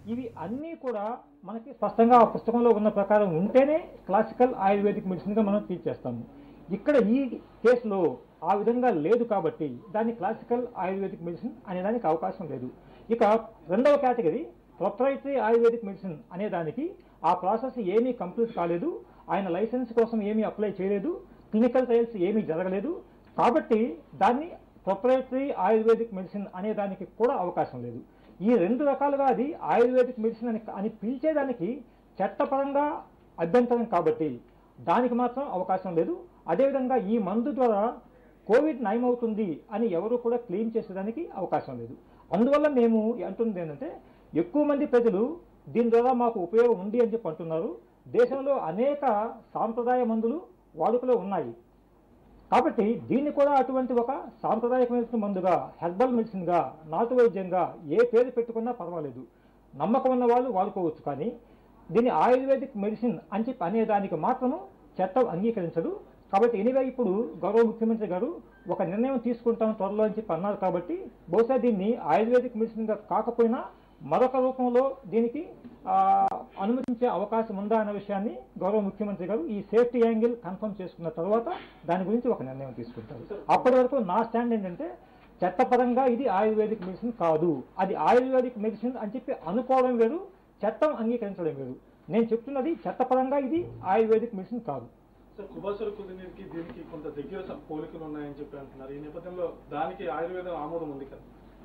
ఇవి అన్నీ కూడా మనకి స్పష్టంగా ఆ పుస్తకంలో ఉన్న ప్రకారం ఉంటేనే క్లాసికల్ ఆయుర్వేదిక్ మెడిసిన్గా మనం ట్రీట్ చేస్తాము ఇక్కడ ఈ కేసులో ఆ విధంగా లేదు కాబట్టి దాన్ని క్లాసికల్ ఆయుర్వేదిక్ మెడిసిన్ అనే దానికి అవకాశం లేదు ఇక రెండవ కేటగిరీ ప్రొప్రైటరీ ఆయుర్వేదిక్ మెడిసిన్ అనే దానికి ఆ ప్రాసెస్ ఏమీ కంప్లీట్ కాలేదు ఆయన లైసెన్స్ కోసం ఏమీ అప్లై చేయలేదు క్లినికల్ ట్రయల్స్ ఏమీ జరగలేదు కాబట్టి దాన్ని ప్రొప్రైటరీ ఆయుర్వేదిక్ మెడిసిన్ అనే దానికి కూడా అవకాశం లేదు ఈ రెండు రకాలుగా అది ఆయుర్వేదిక్ మెడిసిన్ అని అని పిలిచేదానికి చట్టపరంగా అభ్యంతరం కాబట్టి దానికి మాత్రం అవకాశం లేదు అదేవిధంగా ఈ మందు ద్వారా కోవిడ్ నయమవుతుంది అని ఎవరు కూడా క్లెయిమ్ చేసేదానికి అవకాశం లేదు అందువల్ల మేము అంటుంది ఏంటంటే ఎక్కువ మంది ప్రజలు దీని ద్వారా మాకు ఉపయోగం ఉంది అని చెప్పి అంటున్నారు దేశంలో అనేక సాంప్రదాయ మందులు వాడుకలో ఉన్నాయి కాబట్టి దీన్ని కూడా అటువంటి ఒక సాంప్రదాయకమైన మందుగా హెర్బల్ మెడిసిన్గా నాటు వైద్యంగా ఏ పేరు పెట్టుకున్నా పర్వాలేదు నమ్మకం ఉన్న వాళ్ళు వాడుకోవచ్చు కానీ దీన్ని ఆయుర్వేదిక్ మెడిసిన్ అని చెప్పి అనేదానికి మాత్రము చట్టం అంగీకరించదు కాబట్టి ఎనివే ఇప్పుడు గౌరవ ముఖ్యమంత్రి గారు ఒక నిర్ణయం తీసుకుంటాం త్వరలో అని చెప్పి అన్నారు కాబట్టి బహుశా దీన్ని ఆయుర్వేదిక్ మెడిసిన్గా కాకపోయినా మరొక రూపంలో దీనికి ఆ, అనుమతించే అవకాశం ఉందా అనే విషయాన్ని గౌరవ ముఖ్యమంత్రి గారు ఈ సేఫ్టీ యాంగిల్ కన్ఫర్మ్ చేసుకున్న తర్వాత దాని గురించి ఒక నిర్ణయం తీసుకుంటారు అప్పటి వరకు నా స్టాండ్ ఏంటంటే చట్టపరంగా ఇది ఆయుర్వేదిక్ మెడిసిన్ కాదు అది ఆయుర్వేదిక్ మెడిసిన్ అని చెప్పి అనుకోవడం వేరు చట్టం అంగీకరించడం వేరు నేను చెప్తున్నది చట్టపరంగా ఇది ఆయుర్వేదిక్ మెడిసిన్ కాదు సార్ కుబాసరు కుదినీరికి దీనికి కొంత దగ్గర స- పోలికలు ఉన్నాయని చెప్పి అంటున్నారు ఈ నేపథ్యంలో దానికి ఆయుర్వేదం ఆమోదం ఉంది కదా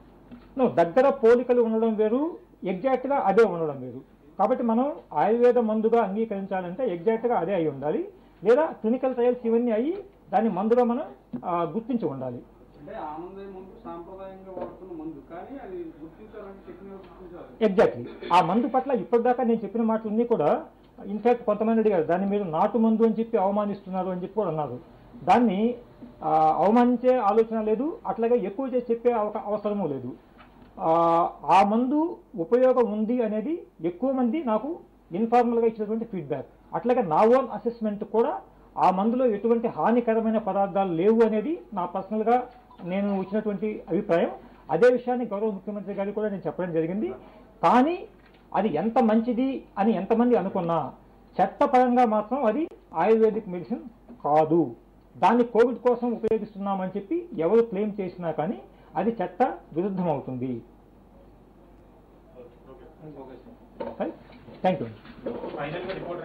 నో దగ్గర పోలికలు ఉండడం వేరు ఎగ్జాక్ట్గా అదే ఉండడం వేరు కాబట్టి మనం ఆయుర్వేద మందుగా అంగీకరించాలంటే ఎగ్జాక్ట్గా అదే అయి ఉండాలి లేదా క్లినికల్ ట్రయల్స్ ఇవన్నీ అయ్యి దాన్ని మందుగా మనం ఆ, గుర్తించి ఉండాలి అంటే ఆనందయ్య మందు సాంప్రదాయంగా వాడుతున్న మందు కానీ అది గుర్తించాలంటే టెక్నికల్ గుర్తించాలి ఎగ్జాక్ట్లీ ఆ మందు పట్ల ఇప్పటిదాకా నేను చెప్పిన మాటలన్నీ కూడా ఇన్ఫాక్ట్ కొంతమంది అడిగారు దాన్ని మీరు నాటు మందు అని చెప్పి అవమానిస్తున్నారు అని చెప్పి కూడా అన్నారు దాన్ని ఆ, అవమానించే ఆలోచన లేదు అట్లాగే ఎక్కువ చేసి చెప్పే అవక అవసరము లేదు ఆ, ఆ మందు ఉపయోగం ఉంది అనేది ఎక్కువ మంది నాకు ఇన్ఫార్మల్గా ఇచ్చినటువంటి ఫీడ్బ్యాక్ అట్లాగే నా ఓన్ అసెస్మెంట్ కూడా ఆ మందులో ఎటువంటి హానికరమైన పదార్థాలు లేవు అనేది నా పర్సనల్గా నేను ఇచ్చినటువంటి అభిప్రాయం అదే విషయాన్ని గౌరవ ముఖ్యమంత్రి గారికి కూడా నేను చెప్పడం జరిగింది కానీ అది ఎంత మంచిది అని ఎంతమంది అనుకున్నా చట్టపరంగా మాత్రం అది ఆయుర్వేదిక్ మెడిసిన్ కాదు దాన్ని కోవిడ్ కోసం ఉపయోగిస్తున్నామని చెప్పి ఎవరు క్లెయిమ్ చేసినా కానీ అది చట్ట విరుద్ధం అవుతుంది okay sir thank you final గా రిపోర్ట్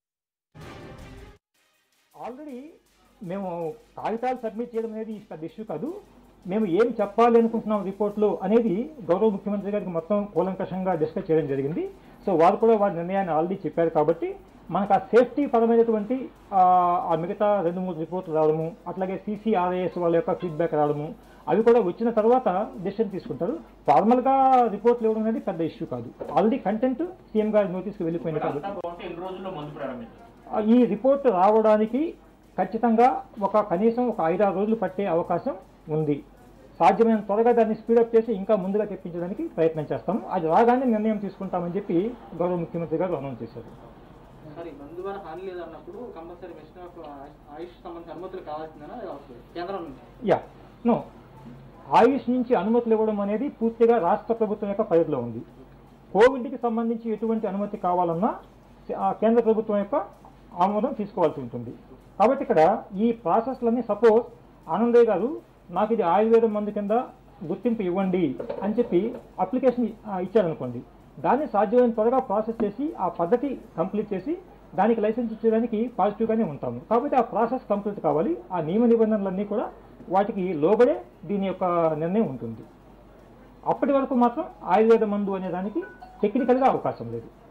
ఆల్రెడీ మేము కాగితాలు సబ్మిట్ చేయడం అనేది పెద్ద ఇష్యూ కాదు మేము ఏం చెప్పాలి అనుకుంటున్నాం రిపోర్ట్లో అనేది గౌరవ ముఖ్యమంత్రి గారికి మొత్తం కూలంకషంగా డిస్కస్ చేయడం జరిగింది సో వారు కూడా వారి నిర్ణయాన్ని ఆల్రెడీ చెప్పారు కాబట్టి మనకు ఆ సేఫ్టీ పరమైనటువంటి ఆ, ఆ మిగతా రెండు మూడు రిపోర్ట్లు రావడము అట్లాగే సీసీఆర్ఐఎస్ వాళ్ళ యొక్క ఫీడ్బ్యాక్ రావడము అవి కూడా వచ్చిన తర్వాత డెసిషన్ తీసుకుంటారు ఫార్మల్గా రిపోర్ట్లు ఇవ్వడం అనేది పెద్ద ఇష్యూ కాదు ఆల్రెడీ కంటెంట్ సీఎం గారి నోటీస్కి వెళ్ళిపోయింది కాబట్టి అంతా బాగుంటే ఎన్ని రోజుల్లో మందు ప్రారంభించారు ఆ, ఈ రిపోర్ట్ రావడానికి ఖచ్చితంగా ఒక కనీసం ఒక ఐదారు రోజులు పట్టే అవకాశం ఉంది సాధ్యమైన త్వరగా దాన్ని స్పీడప్ చేసి ఇంకా ముందుగా తెప్పించడానికి ప్రయత్నం చేస్తాము అది రాగానే నిర్ణయం తీసుకుంటామని చెప్పి గౌరవ ముఖ్యమంత్రి గారు అనౌన్స్ చేశారు సార్ ఈ మందు వల్ల హాని లేదన్నప్పుడు కంపల్సరీ మిషన్ ఆఫ్ ఆయుష్ సంబంధించిన అనుమతులు కావాల్సిందేనా అది అవసరం కేంద్రం నుంచి యా నో ఆయుష్ నుంచి అనుమతులు ఇవ్వడం అనేది పూర్తిగా రాష్ట్ర ప్రభుత్వం యొక్క పరిధిలో ఉంది కోవిడ్కి సంబంధించి ఎటువంటి అనుమతి కావాలన్నా ఆ కేంద్ర ప్రభుత్వం యొక్క ఆమోదం తీసుకోవాల్సి ఉంటుంది కాబట్టి ఇక్కడ ఈ ప్రాసెస్లన్నీ సపోజ్ ఆనందయ్య గారు నాకు ఇది ఆయుర్వేదం మందు కింద గుర్తింపు ఇవ్వండి అని చెప్పి అప్లికేషన్ ఆ, ఇచ్చారనుకోండి దాన్ని సాధ్యమైన త్వరగా ప్రాసెస్ చేసి ఆ పద్ధతి కంప్లీట్ చేసి దానికి లైసెన్స్ ఇచ్చేదానికి పాజిటివ్గానే ఉంటాము కాబట్టి ఆ ప్రాసెస్ కంప్లీట్ కావాలి ఆ నియమ నిబంధనలన్నీ కూడా వాటికి లోబడే దీని యొక్క నిర్ణయం ఉంటుంది అప్పటి వరకు మాత్రం ఆయుర్వేద మందు అనే దానికి టెక్నికల్గా అవకాశం లేదు